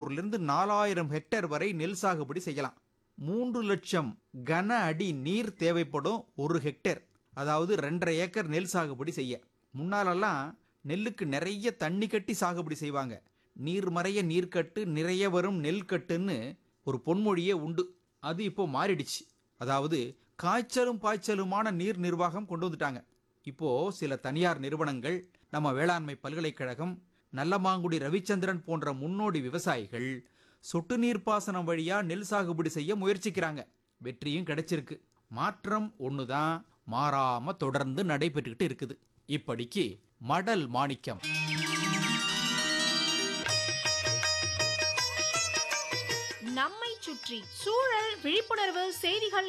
இருந்து நாலாயிரம் ஹெக்டேர் வரை நெல் சாகுபடி செய்யலாம் மூன்று லட்சம் கன அடி நீர் தேவைப்படும் ஒரு ஹெக்டேர் அதாவது ரெண்டரை ஏக்கர் நெல் சாகுபடி செய்ய முன்னாலெல்லாம் நெல்லுக்கு நிறைய தண்ணி கட்டி சாகுபடி செய்வாங்க நீர் மறைய நீர்க்கட்டு நிறைய வரும் நெல் கட்டுன்னு ஒரு பொன்மொழியே உண்டு அது இப்போ மாறிடுச்சு அதாவது காய்ச்சலும் பாய்ச்சலுமான நீர் நிர்வாகம் கொண்டு வந்துட்டாங்க இப்போ சில தனியார் நிறுவனங்கள் நம்ம வேளாண்மை பல்கலைக்கழகம் நல்லமாங்குடி ரவிச்சந்திரன் போன்ற முன்னோடி விவசாயிகள் சொட்டு நீர் பாசனம் வழியா நெல் சாகுபடி செய்ய முயற்சிக்கிறாங்க வெற்றியும் கிடைச்சிருக்கு மாற்றம் ஒண்ணுதான் மாறாம தொடர்ந்து நடைபெற்றுக்கிட்டு இருக்குது இப்படிக்கு மடல் மாணிக்கம் நம்மை சுற்றி சூழல் விழிப்புணர்வு செய்திகள்